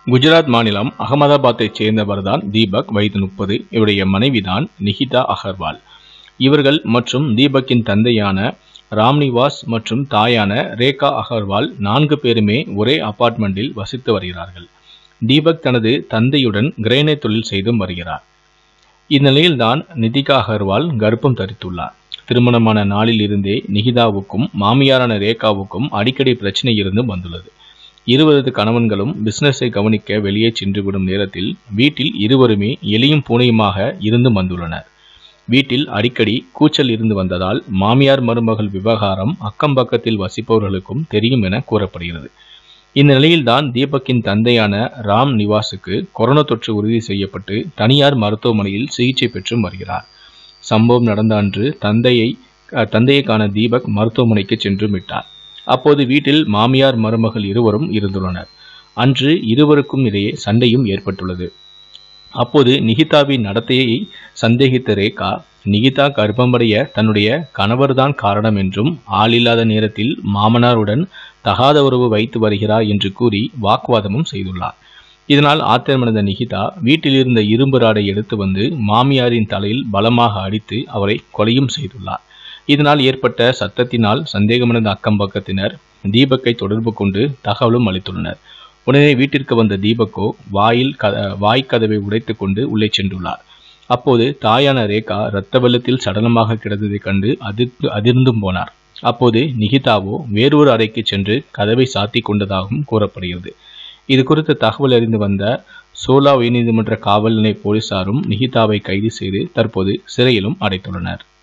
குஜராத் மாநிலம் அகமதாபாத்தைச் சேர்ந்தவர்தான் தீபக் வயது முப்பது இவருடைய மனைவிதான் நிகிதா அகர்வால் இவர்கள் மற்றும் தீபக்கின் தந்தையான ராம்னிவாஸ் மற்றும் தாயான ரேகா அகர்வால் நான்கு பேருமே ஒரே அபார்ட்மெண்டில் வசித்து வருகிறார்கள் தீபக் தனது தந்தையுடன் கிரேனைட் தொழில் செய்தும் வருகிறார் இந்நிலையில்தான் நிதிகா அகர்வால் கர்ப்பம் தரித்துள்ளார் திருமணமான நாளில் இருந்தே நிகிதாவுக்கும் மாமியாரான ரேகாவுக்கும் அடிக்கடி பிரச்சனை இருந்து வந்துள்ளது இருவரது கணவன்களும் பிசினஸை கவனிக்க வெளியே சென்றுவிடும் நேரத்தில் வீட்டில் இருவருமே எலியும் பூனையுமாக இருந்து வந்துள்ளனர் வீட்டில் அடிக்கடி கூச்சல் இருந்து வந்ததால் மாமியார் மருமகள் விவகாரம் அக்கம் பக்கத்தில் வசிப்பவர்களுக்கும் தெரியும் என கூறப்படுகிறது இந்த நிலையில்தான் தீபக்கின் தந்தையான ராம் நிவாஸுக்கு கொரோனா தொற்று உறுதி செய்யப்பட்டு தனியார் மருத்துவமனையில் சிகிச்சை பெற்றும் வருகிறார் சம்பவம் நடந்த அன்று தந்தையை அஹ், தந்தையை காண தீபக் மருத்துவமனைக்கு சென்று விட்டார் அப்போது வீட்டில் மாமியார் மருமகள் இருவரும் இருந்துள்ளனர் அன்று இருவருக்கும் இடையே சண்டையும் ஏற்பட்டுள்ளது அப்போது நிகிதாவின் நடத்தையை சந்தேகித்த ரேகா நிகிதா கர்ப்பமடைய தன்னுடைய கணவர்தான் காரணம் என்றும் ஆளில்லாத நேரத்தில் மாமனாருடன் தகாத உறவு வைத்து வருகிறார் என்று கூறி வாக்குவாதமும் செய்துள்ளார் இதனால் ஆத்திரமடைந்த நிகிதா வீட்டில் இருந்த இரும்பு ராடை எடுத்து வந்து மாமியாரின் தலையில் பலமாக அடித்து அவரை கொலையும் செய்துள்ளார் இதனால் ஏற்பட்ட சத்தத்தினால் சந்தேகமடைந்த அக்கம் பக்கத்தினர் தீபக்கை தொடர்பு கொண்டு தகவலும் அளித்துள்ளனர் உடனே வீட்டிற்கு வந்த தீபக்கோ வாயில் க வாய்க்கதவை உடைத்து கொண்டு உள்ளே சென்றுள்ளார் அப்போது தாயான ரேகா இரத்த வெள்ளத்தில் சடலமாக கிடந்ததைக் கண்டு அதிர்ந்து அதிர்ந்தும் போனார் அப்போது நிகிதாவோ வேறொரு அறைக்கு சென்று கதவை சாத்தி கொண்டதாகவும் கூறப்படுகிறது இது குறித்த தகவல் அறிந்து வந்த சோலா உயர்நீதிமன்ற காவல் நிலைய போலீசாரும் நிகிதாவை கைது செய்து தற்போது சிறையிலும் அடைத்துள்ளனர்